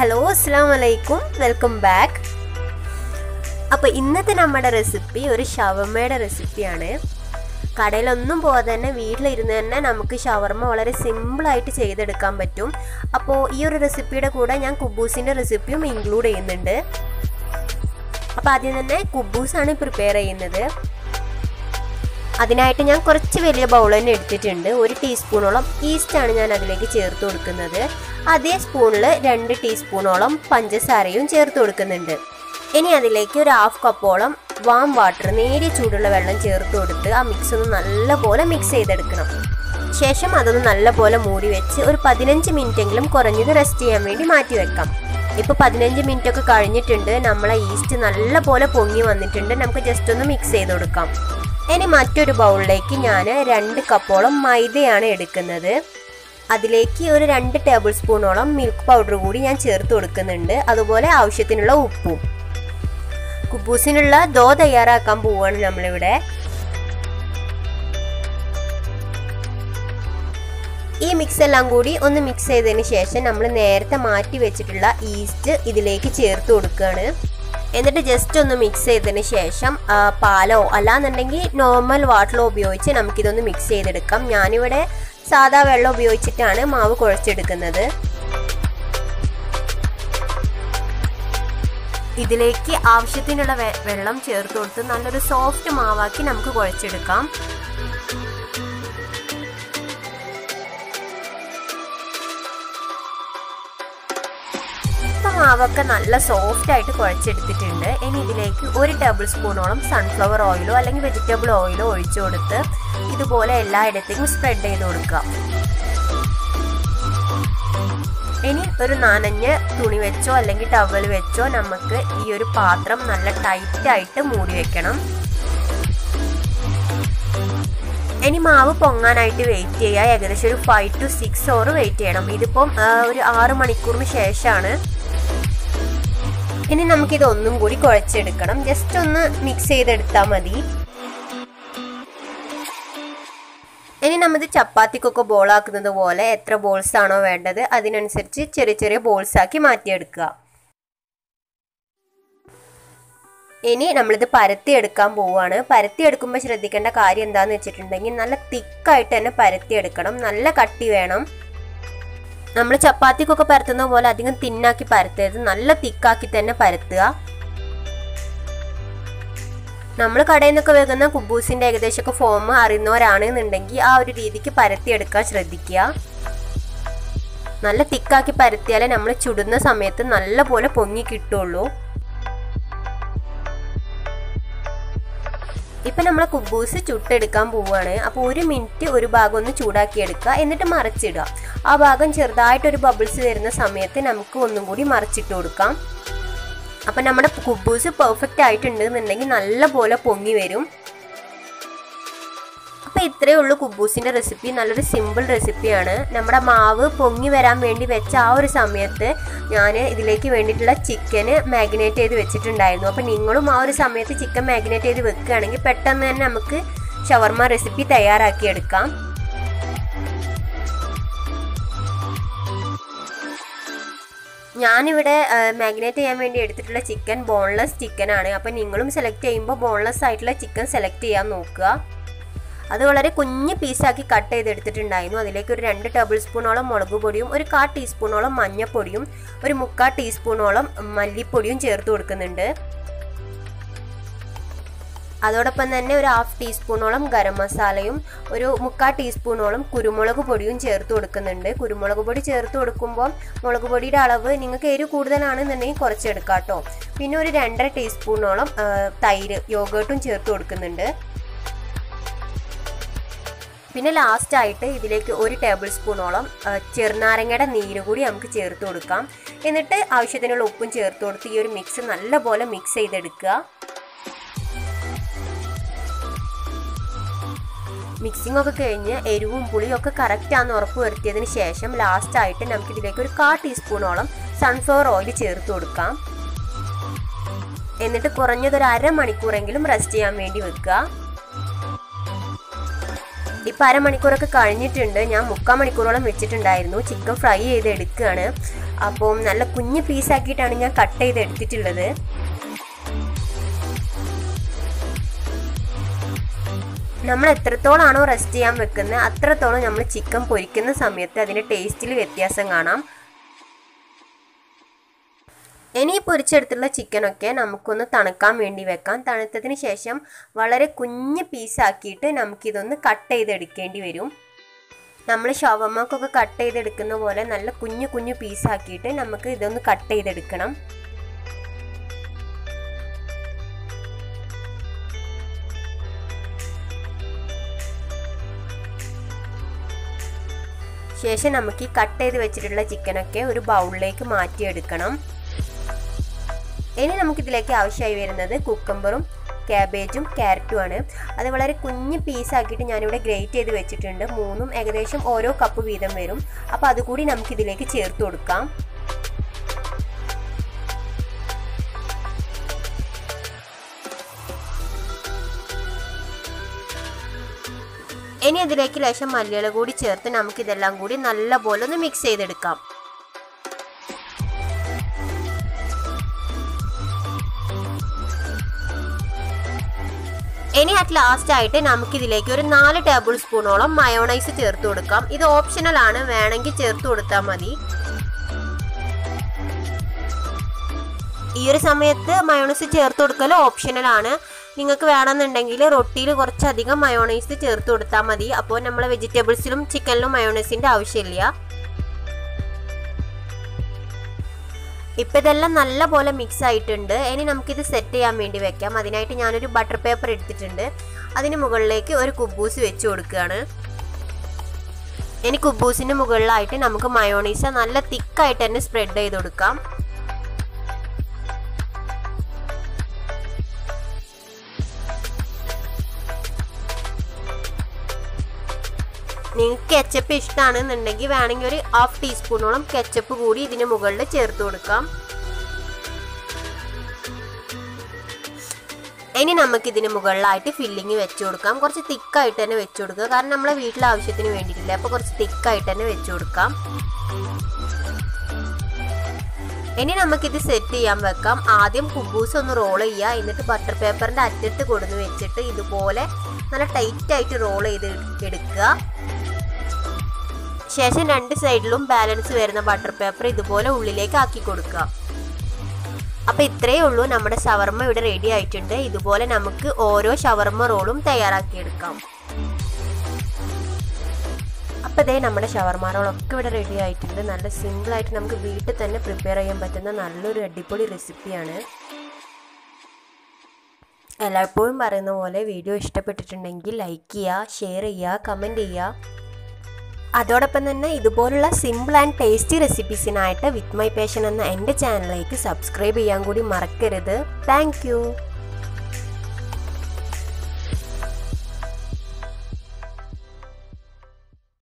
hello അസ്സാം വലൈക്കും welcome back അപ്പോൾ ഇന്നത്തെ നമ്മുടെ റെസിപ്പി ഒരു ഷവർമ്മയുടെ റെസിപ്പിയാണ് കടയിലൊന്നും പോകാതെ തന്നെ വീട്ടിലിരുന്ന് തന്നെ നമുക്ക് ഷവർമ്മ വളരെ സിമ്പിളായിട്ട് ചെയ്തെടുക്കാൻ പറ്റും അപ്പോൾ ഈ ഒരു റെസിപ്പിയുടെ കൂടെ ഞാൻ കുബൂസിൻ്റെ റെസിപ്പിയും ഇൻക്ലൂഡ് ചെയ്യുന്നുണ്ട് അപ്പോൾ ആദ്യം തന്നെ കുബൂസാണ് പ്രിപ്പയർ ചെയ്യുന്നത് അതിനായിട്ട് ഞാൻ കുറച്ച് വലിയ ബൗൾ തന്നെ എടുത്തിട്ടുണ്ട് ഒരു ടീസ്പൂണോളം ഈസ്റ്റാണ് ഞാൻ അതിലേക്ക് ചേർത്ത് കൊടുക്കുന്നത് അതേ സ്പൂണിൽ രണ്ട് ടീസ്പൂണോളം പഞ്ചസാരയും ചേർത്ത് കൊടുക്കുന്നുണ്ട് ഇനി അതിലേക്ക് ഒരു ഹാഫ് കപ്പോളം വാം വാട്ടർ നേരിയ ചൂടുള്ള വെള്ളം ചേർത്ത് കൊടുത്ത് ആ മിക്സ് ഒന്ന് നല്ലപോലെ മിക്സ് ചെയ്തെടുക്കണം ശേഷം അതൊന്ന് നല്ലപോലെ മൂടി വെച്ച് ഒരു പതിനഞ്ച് മിനിറ്റെങ്കിലും കുറഞ്ഞത് റെസ്റ്റ് ചെയ്യാൻ വേണ്ടി മാറ്റി വെക്കാം ഇപ്പോൾ പതിനഞ്ച് മിനിറ്റ് ഒക്കെ കഴിഞ്ഞിട്ടുണ്ട് നമ്മളെ ഈസ്റ്റ് നല്ലപോലെ പൊങ്ങി വന്നിട്ടുണ്ട് നമുക്ക് ജസ്റ്റ് ഒന്ന് മിക്സ് ചെയ്ത് കൊടുക്കാം ഇനി മറ്റൊരു ബൗളിലേക്ക് ഞാൻ രണ്ട് കപ്പോളം മൈദയാണ് എടുക്കുന്നത് അതിലേക്ക് ഒരു രണ്ട് ടേബിൾ സ്പൂണോളം മിൽക്ക് പൗഡർ കൂടി ഞാൻ ചേർത്ത് കൊടുക്കുന്നുണ്ട് അതുപോലെ ആവശ്യത്തിനുള്ള ഉപ്പും കുബൂസിനുള്ള ദോ തയ്യാറാക്കാൻ പോവുകയാണ് നമ്മളിവിടെ ഈ മിക്സ് എല്ലാം കൂടി ഒന്ന് മിക്സ് ചെയ്തതിന് ശേഷം നമ്മൾ നേരത്തെ മാറ്റി വെച്ചിട്ടുള്ള ഈസ്റ്റ് ഇതിലേക്ക് ചേർത്ത് കൊടുക്കുകയാണ് എന്നിട്ട് ജസ്റ്റ് ഒന്ന് മിക്സ് ചെയ്തതിന് ശേഷം പാലോ അല്ലാന്നുണ്ടെങ്കിൽ നോർമൽ വാട്ടറോ ഉപയോഗിച്ച് നമുക്കിതൊന്ന് മിക്സ് ചെയ്തെടുക്കാം ഞാനിവിടെ സാധാ വെള്ളം ഉപയോഗിച്ചിട്ടാണ് മാവ് കുഴച്ചെടുക്കുന്നത് ഇതിലേക്ക് ആവശ്യത്തിനുള്ള വെള്ളം ചേർത്ത് കൊടുത്ത് നല്ലൊരു സോഫ്റ്റ് മാവാക്കി നമുക്ക് കുഴച്ചെടുക്കാം ഇപ്പം മാവൊക്കെ നല്ല സോഫ്റ്റ് ആയിട്ട് കുഴച്ചെടുത്തിട്ടുണ്ട് ഇനി ഇതിലേക്ക് ഒരു ടേബിൾ സ്പൂണോളം സൺഫ്ലവർ ഓയിലോ അല്ലെങ്കിൽ വെജിറ്റബിൾ ഓയിലോ ഒഴിച്ചു കൊടുത്ത് ഇതുപോലെ എല്ലായിടത്തേക്കും സ്പ്രെഡ് ചെയ്ത് കൊടുക്കുക ഇനി ഒരു നനഞ്ഞ തുണി വെച്ചോ അല്ലെങ്കിൽ ടവൽ വെച്ചോ നമുക്ക് ഈ ഒരു പാത്രം നല്ല ടൈറ്റ് ആയിട്ട് മൂടി വെക്കണം ഇനി മാവ് പൊങ്ങാനായിട്ട് വെയിറ്റ് ചെയ്യുക ഏകദേശം ഒരു five to six or wait ചെയ്യണം ഇതിപ്പം ഒരു ആറ് മണിക്കൂറിന് ശേഷമാണ് ഇനി നമുക്കിത് ഒന്നും കൂടി കുഴച്ചെടുക്കണം ജസ്റ്റ് ഒന്ന് മിക്സ് ചെയ്തെടുത്താൽ മതി ഇനി നമ്മൾ ചപ്പാത്തിക്കൊക്കെ ബോളാക്കുന്നത് പോലെ എത്ര ബോൾസ് ആണോ വേണ്ടത് അതിനനുസരിച്ച് ചെറിയ ചെറിയ ബോൾസ് ആക്കി മാറ്റിയെടുക്കുക ഇനി നമ്മളിത് പരത്തി എടുക്കാൻ പോവുകയാണ് പരത്തി എടുക്കുമ്പോൾ ശ്രദ്ധിക്കേണ്ട കാര്യം എന്താണെന്ന് വെച്ചിട്ടുണ്ടെങ്കിൽ നല്ല തിക്കായിട്ട് തന്നെ പരത്തി എടുക്കണം നല്ല കട്ടി വേണം നമ്മൾ ചപ്പാത്തിക്കൊക്കെ പരത്തുന്ന പോലെ അധികം തിന്നാക്കി പരത്തരുത് നല്ല തിക്കാക്കി തന്നെ പരത്തുക നമ്മൾ കടയിൽ നിന്നൊക്കെ വെക്കുന്ന കുബൂസിൻ്റെ ഏകദേശമൊക്കെ ഫോം അറിയുന്നവരാണെന്നുണ്ടെങ്കിൽ ആ ഒരു രീതിക്ക് പരത്തിയെടുക്കാൻ ശ്രദ്ധിക്കുക നല്ല തിക്കാക്കി പരത്തിയാലേ നമ്മൾ ചുടുന്ന സമയത്ത് നല്ല പോലെ പൊങ്ങി കിട്ടുള്ളൂ ഇപ്പം നമ്മൾ കുബൂസ് ചുട്ടെടുക്കാൻ പോവുകയാണ് അപ്പോൾ ഒരു മിനിറ്റ് ഒരു ഭാഗം ഒന്ന് ചൂടാക്കി എടുക്കുക എന്നിട്ട് മറിച്ചിടുക ആ ഭാഗം ചെറുതായിട്ടൊരു ബബിൾസ് വരുന്ന സമയത്ത് നമുക്ക് ഒന്നും കൂടി മറിച്ചിട്ട് കൊടുക്കാം അപ്പം നമ്മുടെ കുബൂസ് പെർഫെക്റ്റ് ആയിട്ടുണ്ടെന്നുണ്ടെങ്കിൽ നല്ല പോലെ പൊങ്ങി വരും അപ്പോൾ ഇത്രയേ ഉള്ളൂ കുബൂസിൻ്റെ റെസിപ്പി നല്ലൊരു സിമ്പിൾ റെസിപ്പിയാണ് നമ്മുടെ മാവ് പൊങ്ങി വരാൻ വേണ്ടി വെച്ച ആ ഒരു സമയത്ത് ഞാൻ ഇതിലേക്ക് വേണ്ടിയിട്ടുള്ള ചിക്കന് മാഗ്നേറ്റ് ചെയ്ത് വെച്ചിട്ടുണ്ടായിരുന്നു അപ്പോൾ നിങ്ങളും ആ ഒരു സമയത്ത് ചിക്കൻ മാഗ്നേറ്റ് ചെയ്ത് വെക്കുകയാണെങ്കിൽ പെട്ടെന്ന് തന്നെ നമുക്ക് ഷവർമ റെസിപ്പി തയ്യാറാക്കിയെടുക്കാം ഞാനിവിടെ മാഗ്നേറ്റ് ചെയ്യാൻ വേണ്ടി എടുത്തിട്ടുള്ള ചിക്കൻ ബോൺലെസ് ചിക്കനാണ് അപ്പോൾ നിങ്ങളും സെലക്ട് ചെയ്യുമ്പോൾ ബോൺലെസ് ആയിട്ടുള്ള ചിക്കൻ സെലക്ട് ചെയ്യാൻ നോക്കുക അത് വളരെ കുഞ്ഞ് പീസാക്കി കട്ട് ചെയ്തെടുത്തിട്ടുണ്ടായിരുന്നു അതിലേക്ക് ഒരു രണ്ട് ടേബിൾ സ്പൂണോളം മുളക് പൊടിയും ഒരു കാ ടീസ്പൂണോളം മഞ്ഞൾപ്പൊടിയും ഒരു മുക്കാൽ ടീസ്പൂണോളം മല്ലിപ്പൊടിയും ചേർത്ത് കൊടുക്കുന്നുണ്ട് അതോടൊപ്പം തന്നെ ഒരു ഹാഫ് ടീസ്പൂണോളം ഗരം മസാലയും ഒരു മുക്കാൽ ടീസ്പൂണോളം കുരുമുളക് പൊടിയും ചേർത്ത് കൊടുക്കുന്നുണ്ട് കുരുമുളക് പൊടി ചേർത്ത് കൊടുക്കുമ്പോൾ മുളക് പൊടിയുടെ അളവ് നിങ്ങൾക്ക് എരിവ് കൂടുതലാണെന്നുണ്ടെങ്കിൽ കുറച്ചെടുക്കാം കേട്ടോ പിന്നെ ഒരു രണ്ടര ടീസ്പൂണോളം തൈര് യോഗേർട്ടും ചേർത്ത് കൊടുക്കുന്നുണ്ട് പിന്നെ ലാസ്റ്റ് ആയിട്ട് ഇതിലേക്ക് ഒരു ടേബിൾ സ്പൂണോളം ചെറുനാരങ്ങയുടെ നീര് കൂടി നമുക്ക് ചേർത്ത് കൊടുക്കാം എന്നിട്ട് ആവശ്യത്തിനുള്ള ഉപ്പും ചേർത്ത് കൊടുത്ത് ഈ ഒരു മിക്സ് നല്ലപോലെ മിക്സ് ചെയ്തെടുക്കുക മിക്സിംഗ് ഒക്കെ കഴിഞ്ഞ് എരിവും പുളിയും ഒക്കെ കറക്റ്റ് ആണെന്ന് ഉറപ്പ് വരുത്തിയതിന് ശേഷം ലാസ്റ്റ് ആയിട്ട് നമുക്ക് ഇതിലേക്ക് ഒരു കാ ടീസ്പൂണോളം സൺഫ്ലവർ ഓയിൽ ചേർത്ത് കൊടുക്കാം എന്നിട്ട് കുറഞ്ഞതൊരു അരമണിക്കൂറെങ്കിലും റെസ്റ്റ് ചെയ്യാൻ വേണ്ടി വെക്കുക ഇപ്പം അരമണിക്കൂറൊക്കെ കഴിഞ്ഞിട്ടുണ്ട് ഞാൻ മുക്കാൽ മണിക്കൂറോളം വെച്ചിട്ടുണ്ടായിരുന്നു ചിക്കൻ ഫ്രൈ ചെയ്ത് എടുക്കുകയാണ് അപ്പം നല്ല കുഞ്ഞ് പീസാക്കിയിട്ടാണ് ഞാൻ കട്ട് ചെയ്ത് എടുത്തിട്ടുള്ളത് നമ്മൾ എത്രത്തോളാണോ റെസ്റ്റ് ചെയ്യാൻ വെക്കുന്നത് അത്രത്തോളം നമ്മൾ ചിക്കൻ പൊരിക്കുന്ന സമയത്ത് അതിൻ്റെ ടേസ്റ്റിൽ വ്യത്യാസം കാണാം ഇനി ഈ പൊരിച്ചെടുത്തുള്ള ചിക്കനൊക്കെ നമുക്കൊന്ന് തണുക്കാൻ വേണ്ടി വെക്കാം തണുത്തതിന് ശേഷം വളരെ കുഞ്ഞ് പീസാക്കിയിട്ട് നമുക്കിതൊന്ന് കട്ട് ചെയ്തെടുക്കേണ്ടി വരും നമ്മൾ ഷവർമ്മക്കൊക്കെ കട്ട് ചെയ്തെടുക്കുന്ന പോലെ നല്ല കുഞ്ഞു കുഞ്ഞു പീസാക്കിയിട്ട് നമുക്ക് ഇതൊന്ന് കട്ട് ചെയ്തെടുക്കണം ശേഷം നമുക്ക് ഈ കട്ട് ചെയ്ത് വെച്ചിട്ടുള്ള ചിക്കനൊക്കെ ഒരു ബൗളിലേക്ക് മാറ്റിയെടുക്കണം ഇനി നമുക്കിതിലേക്ക് ആവശ്യമായി വരുന്നത് കുക്കമ്പറും ക്യാബേജും ക്യാരറ്റുമാണ് അത് വളരെ കുഞ്ഞ് പീസാക്കിയിട്ട് ഞാനിവിടെ ഗ്രേറ്റ് ചെയ്ത് വെച്ചിട്ടുണ്ട് മൂന്നും ഏകദേശം ഓരോ കപ്പ് വീതം വരും അപ്പോൾ അതുകൂടി നമുക്കിതിലേക്ക് ചേർത്ത് കൊടുക്കാം ഇനി അതിലേക്ക് ലേശം മല്ലിയില കൂടി ചേർത്ത് നമുക്കിതെല്ലാം കൂടി നല്ലപോലെ ഒന്ന് മിക്സ് ചെയ്തെടുക്കാം ഇനി അറ്റ് ലാസ്റ്റ് ആയിട്ട് നമുക്കിതിലേക്ക് ഒരു നാല് ടേബിൾ സ്പൂണോളം മയോണൈസ് ചേർത്ത് കൊടുക്കാം ഇത് ഓപ്ഷണൽ ആണ് വേണമെങ്കിൽ ചേർത്ത് കൊടുത്താൽ മതി ഈ ഒരു സമയത്ത് മയോണൈസ് ചേർത്ത് കൊടുക്കൽ ഓപ്ഷണൽ ആണ് നിങ്ങൾക്ക് വേണമെന്നുണ്ടെങ്കിൽ റൊട്ടിയിൽ കുറച്ചധികം മയോണൈസ് ചേർത്ത് കൊടുത്താൽ മതി അപ്പോൾ നമ്മൾ വെജിറ്റബിൾസിലും ചിക്കനിലും മയോണൈസിൻ്റെ ആവശ്യമില്ല ഇപ്പം ഇതെല്ലാം നല്ല പോലെ മിക്സ് ആയിട്ടുണ്ട് ഇനി നമുക്കിത് സെറ്റ് ചെയ്യാൻ വേണ്ടി വെക്കാം അതിനായിട്ട് ഞാനൊരു ബട്ടർ പേപ്പർ എടുത്തിട്ടുണ്ട് അതിന് മുകളിലേക്ക് ഒരു കുബൂസ് വെച്ച് കൊടുക്കുകയാണ് ഇനി കുബൂസിന് മുകളിലായിട്ട് നമുക്ക് മയോണൈസ് നല്ല തിക്കായിട്ട് തന്നെ സ്പ്രെഡ് ചെയ്ത് കൊടുക്കാം നിങ്ങൾക്ക് കെച്ചപ്പ് ഇഷ്ടമാണെന്നുണ്ടെങ്കിൽ വേണമെങ്കിൽ ഒരു ഹാഫ് ടീസ്പൂണോളം കെച്ചപ്പ് കൂടി ഇതിന് മുകളിൽ ചേർത്ത് കൊടുക്കാം ഇനി നമുക്ക് ഇതിന് മുകളിലായിട്ട് ഫില്ലിങ് വെച്ച് കൊടുക്കാം കുറച്ച് തിക്കായിട്ട് തന്നെ വെച്ച് കൊടുക്കുക കാരണം നമ്മളെ വീട്ടിലെ ആവശ്യത്തിന് വേണ്ടിയിട്ടില്ല അപ്പോൾ കുറച്ച് തിക്കായിട്ട് തന്നെ വെച്ച് കൊടുക്കാം ഇനി നമുക്കിത് സെറ്റ് ചെയ്യാൻ വെക്കാം ആദ്യം കുബൂസ് ഒന്ന് റോൾ ചെയ്യുക എന്നിട്ട് ബട്ടർ പേപ്പറിൻ്റെ അറ്റത്ത് കൊടുന്ന് വെച്ചിട്ട് ഇതുപോലെ നല്ല ടൈറ്റ് ആയിട്ട് റോൾ ചെയ്ത് എടുക്കുക ശേഷം രണ്ട് സൈഡിലും ബാലൻസ് വരുന്ന ബട്ടർ പേപ്പർ ഇതുപോലെ ഉള്ളിലേക്ക് ആക്കി കൊടുക്കുക അപ്പോൾ ഇത്രയേ ഉള്ളൂ നമ്മുടെ ഷവർമ്മ ഇവിടെ റെഡി ആയിട്ടുണ്ട് ഇതുപോലെ നമുക്ക് ഓരോ ഷവർമ്മ റോളും തയ്യാറാക്കിയെടുക്കാം അപ്പോൾ ഇതേ നമ്മുടെ ഷവർമ്മ റോളൊക്കെ ഇവിടെ റെഡി ആയിട്ടുണ്ട് നല്ല സിമ്പിളായിട്ട് നമുക്ക് വീട്ടിൽ തന്നെ പ്രിപ്പയർ ചെയ്യാൻ പറ്റുന്ന നല്ലൊരു അടിപൊളി റെസിപ്പിയാണ് എല്ലായ്പ്പോഴും പറയുന്ന പോലെ വീഡിയോ ഇഷ്ടപ്പെട്ടിട്ടുണ്ടെങ്കിൽ ലൈക്ക് ചെയ്യുക ഷെയർ ചെയ്യുക കമൻറ്റ് ചെയ്യുക അതോടൊപ്പം തന്നെ ഇതുപോലുള്ള സിമ്പിൾ ആൻഡ് ടേസ്റ്റി റെസിപ്പീസിനായിട്ട് വിത്ത് മൈ പേഷൻ എന്ന എൻ്റെ ചാനലിലേക്ക് സബ്സ്ക്രൈബ് ചെയ്യാൻ കൂടി മറക്കരുത് താങ്ക്